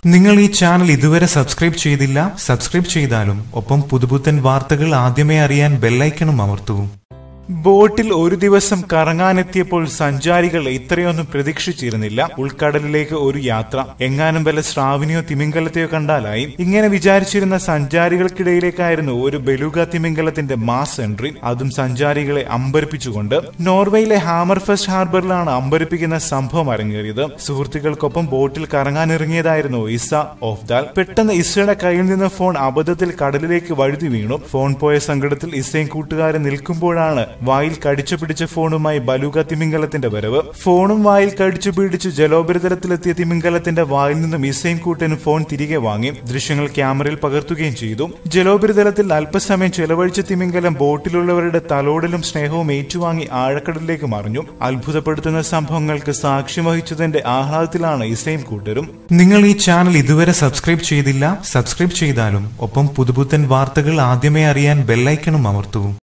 നിങ്ങൾ ഈ ചാനൽ ഇതുവരെ സബ്സ്ക്രൈബ് ചെയ്തില്ല സബ്സ്ക്രൈബ് ചെയ്താലും ഒപ്പം പുതുപുത്തൻ വാർത്തകൾ ആദ്യമേ അറിയാൻ ബെല്ലൈക്കണും അമർത്തൂ ബോട്ടിൽ ഒരു ദിവസം കറങ്ങാനെത്തിയപ്പോൾ സഞ്ചാരികൾ ഇത്രയൊന്നും പ്രതീക്ഷിച്ചിരുന്നില്ല ഉൾക്കടലിലേക്ക് ഒരു യാത്ര എങ്ങാനും വല്ല ശ്രാവിനിയോ തിമിംഗലത്തെയോ കണ്ടാലായി ഇങ്ങനെ വിചാരിച്ചിരുന്ന സഞ്ചാരികൾക്കിടയിലേക്കായിരുന്നു ഒരു ബെലുഗ തിമിംഗലത്തിന്റെ മാസ് എൻട്രി അതും സഞ്ചാരികളെ അമ്പരിപ്പിച്ചുകൊണ്ട് നോർവേയിലെ ഹാമർഫെസ്റ്റ് ഹാർബറിലാണ് അമ്പരിപ്പിക്കുന്ന സംഭവം അരങ്ങേറിയത് സുഹൃത്തുക്കൾക്കൊപ്പം ബോട്ടിൽ കറങ്ങാനിറങ്ങിയതായിരുന്നു ഇസ ഓഫ്ദാൽ പെട്ടെന്ന് ഇസയുടെ കയ്യിൽ നിന്ന് ഫോൺ അബദ്ധത്തിൽ കടലിലേക്ക് വഴുതി വീണു ഫോൺ പോയ സങ്കടത്തിൽ ഇസയും കൂട്ടുകാരും നിൽക്കുമ്പോഴാണ് വായിൽ കടിച്ചു പിടിച്ച ഫോണുമായി ബലൂക തിമിംഗലത്തിന്റെ വരവ് ഫോണും വായിൽ കടിച്ചു പിടിച്ച് ജലോപരിതലത്തിലെത്തിയ തിമിംഗലത്തിന്റെ വായിൽ നിന്നും ഇസയും കൂട്ടനും ഫോൺ തിരികെ വാങ്ങി ദൃശ്യങ്ങൾ ക്യാമറയിൽ പകർത്തുകയും ചെയ്തു ജലോപരിതലത്തിൽ അല്പസമയം ചെലവഴിച്ച തിമിംഗലം ബോട്ടിലുള്ളവരുടെ തലോടലും സ്നേഹവും ഏറ്റുവാങ്ങി ആഴക്കടലിലേക്ക് മറിഞ്ഞു അത്ഭുതപ്പെടുത്തുന്ന സംഭവങ്ങൾക്ക് സാക്ഷ്യം വഹിച്ചതിന്റെ ആഹ്ലാദത്തിലാണ് ഇസയും കൂട്ടരും നിങ്ങൾ ഈ ചാനൽ ഇതുവരെ സബ്സ്ക്രൈബ് ചെയ്തില്ല സബ്സ്ക്രൈബ് ചെയ്താലും ഒപ്പം പുതുപുത്തൻ വാർത്തകൾ ആദ്യമേ അറിയാൻ ബെല്ലൈക്കണും അമർത്തൂ